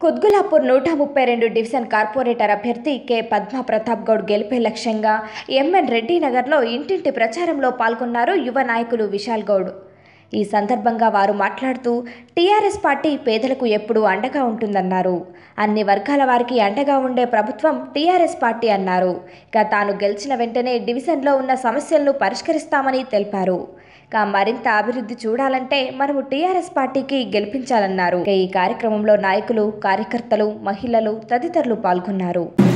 కుద్గులాపూర్ నూట ముప్పై రెండు డివిజన్ కార్పొరేటర్ అభ్యర్థి కె పద్మ ప్రతాప్ గౌడ్ గెలిపే లక్ష్యంగా ఎంఎన్ రెడ్డి నగర్లో ఇంటింటి ప్రచారంలో పాల్గొన్నారు యువ నాయకులు విశాల్ గౌడ్ ఈ సందర్భంగా వారు మాట్లాడుతూ టీఆర్ఎస్ పార్టీ పేదలకు ఎప్పుడూ అండగా ఉంటుందన్నారు అన్ని వర్గాల వారికి అండగా ఉండే ప్రభుత్వం టీఆర్ఎస్ పార్టీ అన్నారు ఇక తాను గెలిచిన వెంటనే డివిజన్లో ఉన్న సమస్యలను పరిష్కరిస్తామని తెలిపారు ఇక మరింత అభివృద్ధి చూడాలంటే మనము టీఆర్ఎస్ పార్టీకి గెలిపించాలన్నారు ఇక ఈ కార్యక్రమంలో నాయకులు కార్యకర్తలు మహిళలు తదితరులు పాల్గొన్నారు